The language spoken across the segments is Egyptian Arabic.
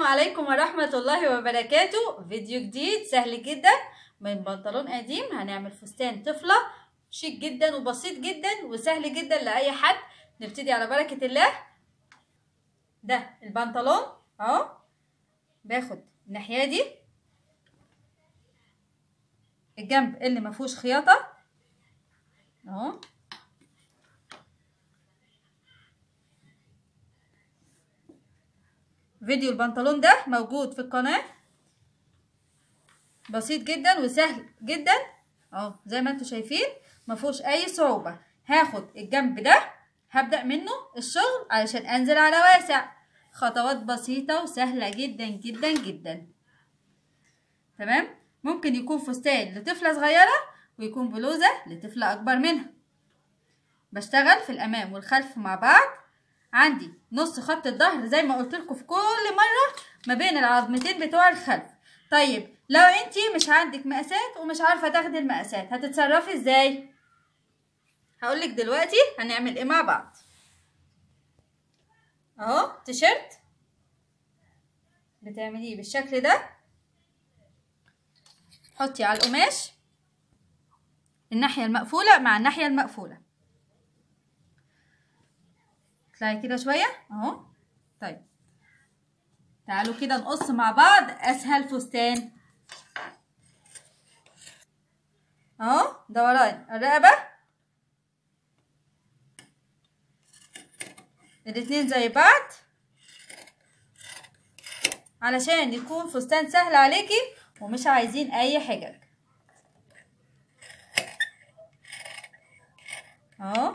عليكم ورحمة الله وبركاته فيديو جديد سهل جدا من بنطلون قديم هنعمل فستان طفلة شيك جدا وبسيط جدا وسهل جدا لأي حد نبتدي على بركة الله ده البنطلون اهو باخد الناحية دي الجنب اللي مفهوش خياطة اهو فيديو البنطلون ده موجود في القناة بسيط جدا وسهل جدا اهو زي ما انتم شايفين مفهوش اي صعوبة هاخد الجنب ده هبدأ منه الشغل علشان انزل على واسع خطوات بسيطة وسهلة جدا جدا جدا تمام ممكن يكون فستان لطفلة صغيرة ويكون بلوزة لطفلة اكبر منها بشتغل في الامام والخلف مع بعض عندي نص خط الظهر زي ما قلت لكم في كل مره ما بين العظمتين بتوع الخلف طيب لو انتي مش عندك مقاسات ومش عارفه تاخدي المقاسات هتتصرفي ازاي هقولك دلوقتي هنعمل ايه مع بعض اهو تيشرت بتعمليه بالشكل ده حطي على القماش الناحيه المقفوله مع الناحيه المقفوله اطلعي كده شوية اهو طيب تعالوا كده نقص مع بعض اسهل فستان اهو دوران الرقبة الاتنين زي بعض علشان يكون فستان سهل عليكي ومش عايزين اي حجج اهو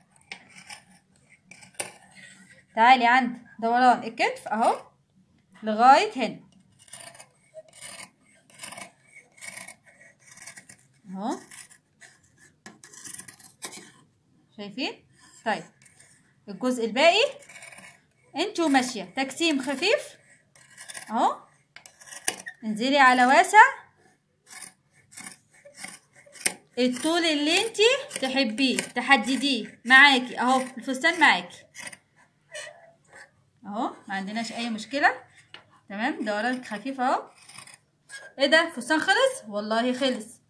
تعالي عند دوران الكتف اهو لغاية هنا اهو شايفين طيب الجزء الباقي انتوا ماشية تجسيم خفيف اهو انزلي على واسع الطول اللي انتي تحبيه تحدديه معاكي اهو الفستان معاكي اهو ما عندناش اي مشكله تمام دوران خفيف اهو ايه ده فستان خلص والله خلص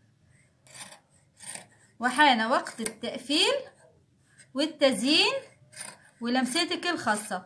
وحان وقت التقفيل والتزيين ولمستك الخاصه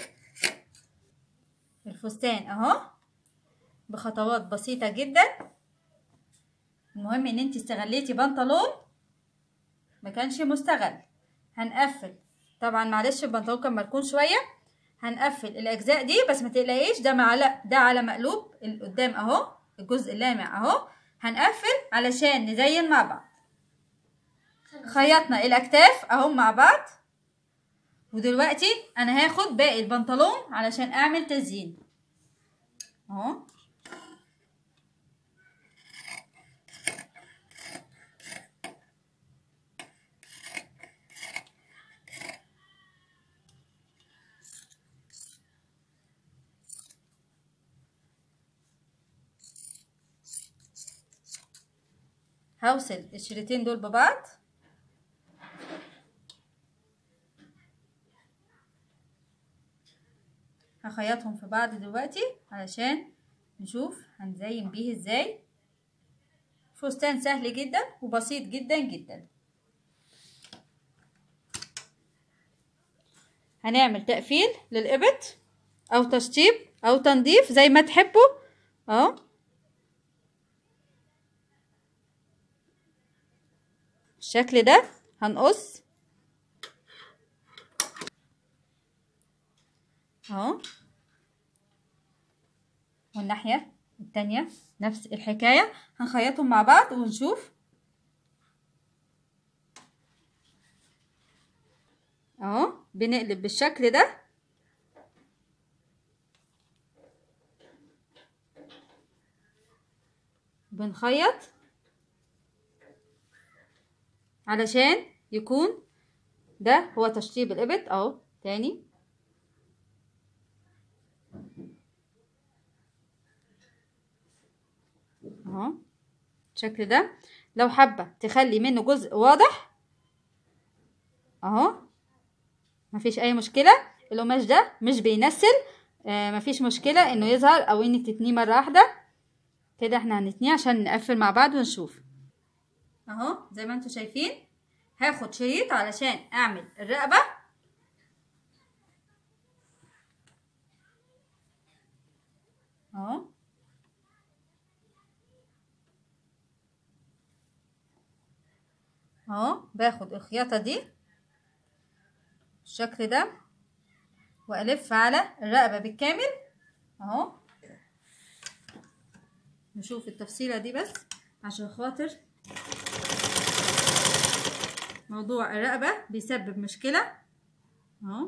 الفستان اهو بخطوات بسيطه جدا المهم ان انت استغليتي بنطلون ما كانش مستغل هنقفل طبعا معلش البنطلون كان مركون شويه هنقفل الاجزاء دي بس ما تقلقيش ده معلق ده على مقلوب القدام اهو الجزء اللامع اهو هنقفل علشان نزين مع بعض خيطنا الاكتاف اهو مع بعض ودلوقتي انا هاخد باقي البنطلون علشان اعمل تزيين اهو هوصل الشريطين دول ببعض هخيطهم في بعض دلوقتي علشان نشوف هنزين بيه ازاي فستان سهل جدا وبسيط جدا جدا هنعمل تقفيل للإبط او تشطيب او تنظيف زي ما تحبوا اهو بالشكل ده هنقص اهو والناحية التانية نفس الحكاية هنخيطهم مع بعض ونشوف اهو بنقلب بالشكل ده بنخيط علشان يكون ده هو تشطيب الإبط اهو تاني اهو الشكل ده لو حابة تخلي منه جزء واضح اهو مفيش اي مشكلة القماش ده مش بينسل آه مفيش مشكلة انه يظهر او انك تتنيه مرة واحدة كده احنا هنتنيه عشان نقفل مع بعض ونشوف اهو زي ما انتوا شايفين هاخد شريط علشان اعمل الرقبة اهو اهو باخد الخياطة دي بالشكل ده والف على الرقبة بالكامل اهو نشوف التفصيلة دي بس عشان خاطر موضوع الرقبة بيسبب مشكلة اهو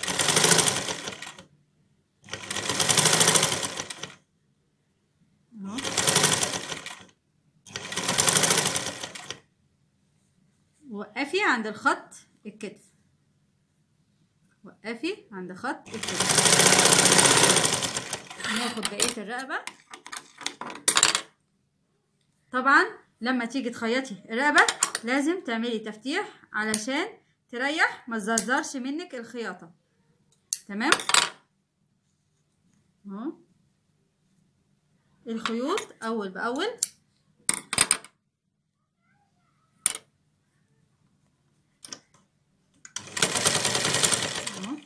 اهو وقفي عند الخط الكتف وقفي عند خط الكتف ناخد بقية الرقبة طبعا لما تيجي تخيطي الرقبة لازم تعملي تفتيح علشان تريح ما تزرزرش منك الخياطة تمام اهو الخيوط اول باول اهو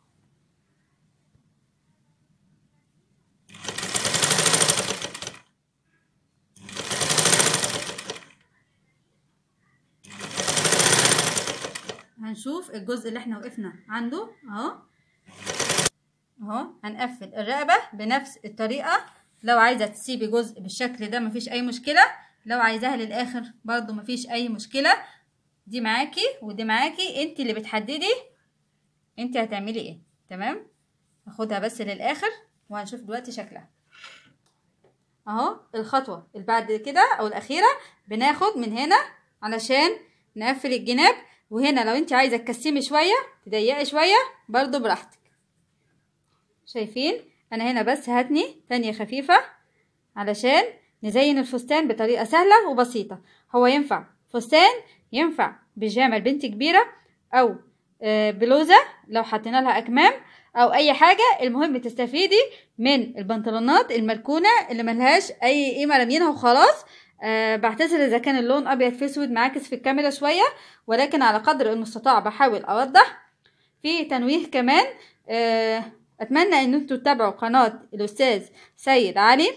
هنشوف الجزء اللي احنا وقفنا عنده اهو اهو هنقفل الرقبة بنفس الطريقة لو عايزة تسيبي جزء بالشكل ده مفيش اي مشكلة لو عايزاها للاخر برضو مفيش اي مشكلة دي معاكي ودي معاكي انت اللي بتحددي انت هتعملي ايه تمام هاخدها بس للاخر وهنشوف دلوقتي شكلها اهو الخطوة اللي بعد كده او الاخيرة بناخد من هنا علشان نقفل الجناب وهنا لو انت عايزة تكسمي شوية تضيقي شوية برضو براحتك شايفين انا هنا بس هاتني تانية خفيفة علشان نزين الفستان بطريقة سهلة وبسيطة هو ينفع فستان ينفع بيجامة لبنت كبيرة او آه، بلوزة لو حطينا لها اكمام او اي حاجة المهم تستفيدي من البنطلونات المركونة اللي ملهاش اي قيمة رامينها وخلاص أه بعتذر اذا كان اللون ابيض في اسود معاكس في الكاميرا شوية ولكن على قدر المستطاع بحاول اوضح في تنويه كمان أه اتمنى ان انتوا تتابعوا قناة الاستاذ سيد علي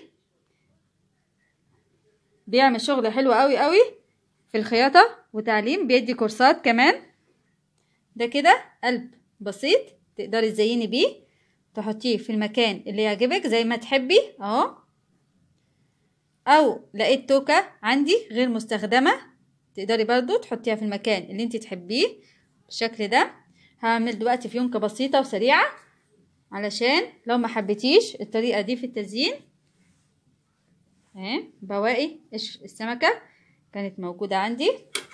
بيعمل شغل حلو قوي قوي في الخياطة وتعليم بيدي كورسات كمان ده كده قلب بسيط تقدري تزيني بيه تحطيه في المكان اللي يعجبك زي ما تحبي اهو او لقيت توكة عندي غير مستخدمة تقدري برضو تحطيها في المكان اللي انت تحبيه بالشكل ده هعمل دلوقتي فيونكة بسيطة وسريعة علشان لو ما حبيتيش الطريقة دي في التزيين اهي بواقي قشر السمكة كانت موجودة عندي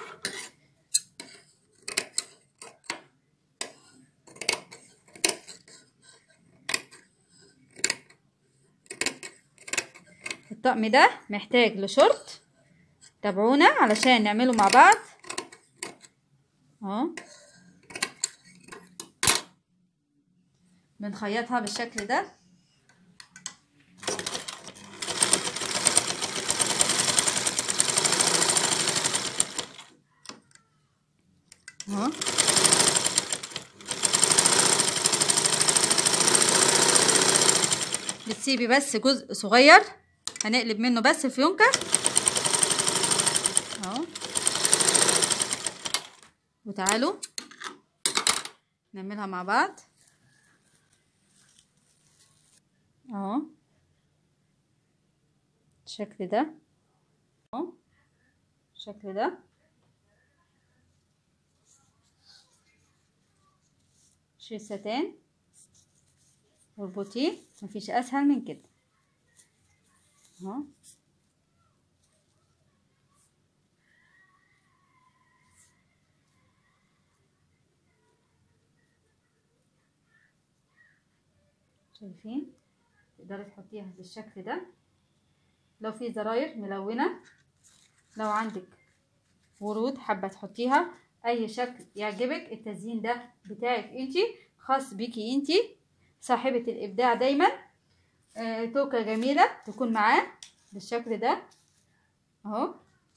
الطقم ده محتاج لشورت تابعونا علشان نعمله مع بعض اهو بنخيطها بالشكل ده اهو بتسيبي بس جزء صغير هنقلب منه بس الفيونكة اهو وتعالوا نعملها مع بعض اهو الشكل ده اهو الشكل ده شيل ستان واربطيه مفيش اسهل من كده اهو شايفين تقدري تحطيها بالشكل ده لو في زراير ملونة لو عندك ورود حابة تحطيها اي شكل يعجبك التزيين ده بتاعك انتي خاص بيكي انتي صاحبة الإبداع دايما آه توكة جميلة تكون معاه بالشكل ده اهو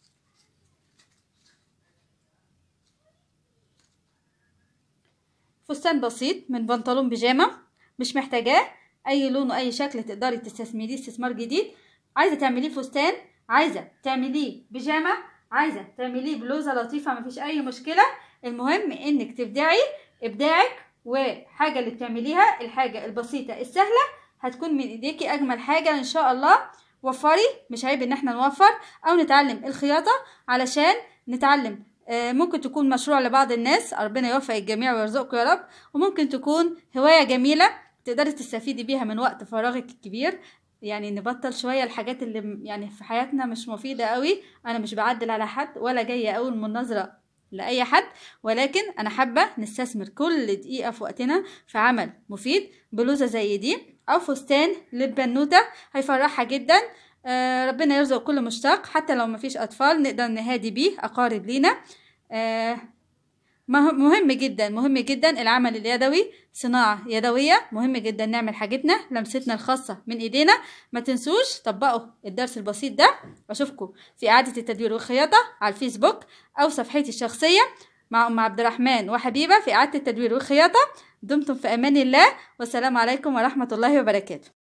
فستان بسيط من بنطلون بيجامة مش محتاجاه اي لون واي شكل تقدري تستثمريه استثمار جديد عايزه تعمليه فستان عايزه تعمليه بيجامه عايزه تعمليه بلوزه لطيفه مفيش اي مشكله المهم انك تبدعي ابداعك وحاجه اللي بتعمليها الحاجه البسيطه السهله هتكون من ايديكي اجمل حاجه ان شاء الله وفري مش عيب ان احنا نوفر او نتعلم الخياطه علشان نتعلم ممكن تكون مشروع لبعض الناس ربنا يوفق الجميع ويرزقكم يا رب وممكن تكون هوايه جميله تقدري تستفيدي بيها من وقت فراغك الكبير يعني نبطل شويه الحاجات اللي يعني في حياتنا مش مفيده قوي انا مش بعدل على حد ولا جايه اقول مناظره لاي حد ولكن انا حابه نستثمر كل دقيقه في وقتنا في عمل مفيد بلوزه زي دي او فستان للبنوته هيفرحها جدا آه ربنا يرزق كل مشتاق حتى لو مفيش اطفال نقدر نهادي بيه اقارب لينا آه مهم جدا مهم جدا العمل اليدوي صناعة يدوية مهم جدا نعمل حاجتنا لمستنا الخاصة من ايدينا ما تنسوش طبقوا الدرس البسيط ده واشوفكم في اعادة التدوير والخياطة على الفيسبوك او صفحتي الشخصية مع ام عبد الرحمن وحبيبة في اعادة التدوير والخياطة دمتم في امان الله والسلام عليكم ورحمة الله وبركاته